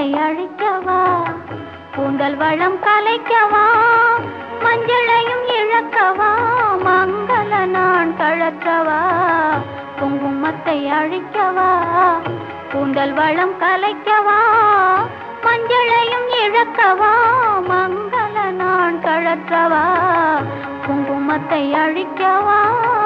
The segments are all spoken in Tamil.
குங்குமத்தை அழிக்கவா கூந்தல் வளம் கலைக்கவா மஞ்சளையும் இழக்கவா மங்கள நான் கழற்றவா குங்குமத்தை அழிக்கவா கூந்தல் வளம் கலைக்கவா மஞ்சளையும் இழக்கவா மங்கள நான் கழற்றவா குங்குமத்தை அழிக்கவா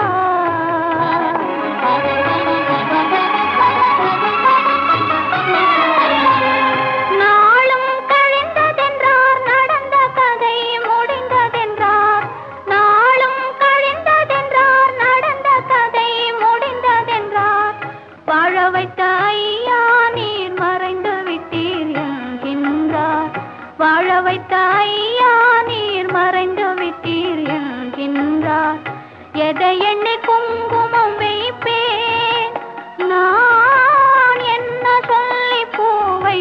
நாளும் கழிந்ததென்றார் நடந்த கதை முடிந்ததென்றார் நாளும் கழிந்ததென்றார் நடந்த கதை முடிந்ததென்றார் வாழ வைத்த ஐயா நீர் மறைந்து விட்டீர் என்கின்றார் வாழ வைத்த ஐயா நீர் மறைந்து விட்டீர் என்கின்றார் எதை எண்ணி குங்குமம் வைப்பேன் நான் என்ன சொல்லி பூவை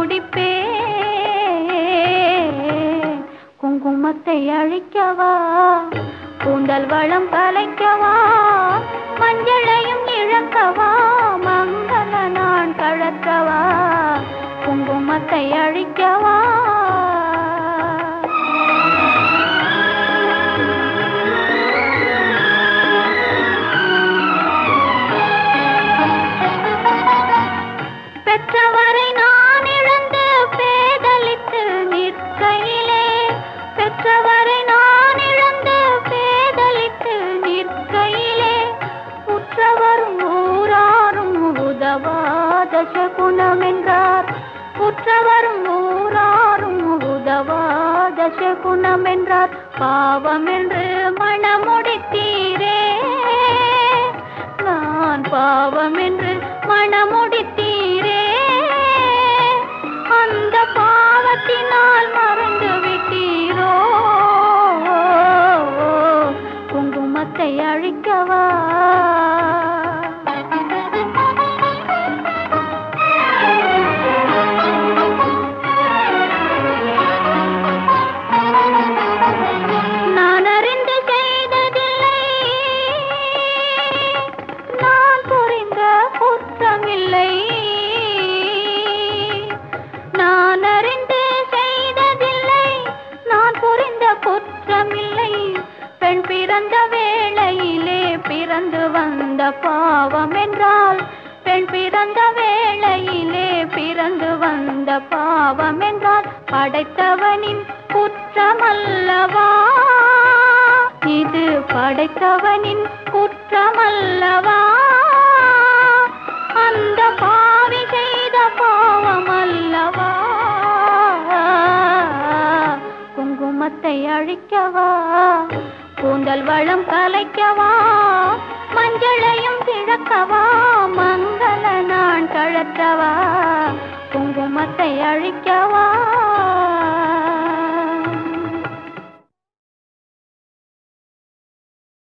முடிப்பேன் குங்குமத்தை அழிக்கவா கூந்தல் வளம் கலைக்கவா மஞ்சளையும் இழக்கவா மங்கள நான் கழற்றவா குங்குமத்தை அழிக்கவா பெற்றவரை நான் இழந்து பேதலித்து நிற்கையிலே பெற்றவரை நான் இழந்து பேதலித்து நிற்கையிலே உற்றவரும் ஊராரும் உதவாத சகுனம் என்றார் உற்றவரும் ஊராரும் உதவாத சகுனம் என்றார் பாவம் என்று மணமுடித்தீரே நான் பாவம் என்று மணமுடித்தீரே அந்த பாவத்தினால் மறந்து விட்டீரோ குங்குமத்தை அழிக்கவா நான் அறிந்து செய்ததில்லை நான் புரிந்த குற்றமில்லை நான் அறிந்து செய்ததில்லை நான் புரிந்த குற்றமில்லை பெண் பிறந்த வேளையிலே பிறந்து வந்த பாவம் என்றால் பெண் பிறந்த வேளையிலே பிறந்து வந்த பாவம் என்றால் படைத்தவனின் குற்றமல்லவா இது படைத்தவனின் குற்றமல்லவா அந்த பாவி செய்த பாவம் அல்லவா குங்குமத்தை அழிக்கவா கூந்தல் வளம் கலைக்கவா மஞ்சளையும் கிழக்கவா மங்கள நான் கழற்றவா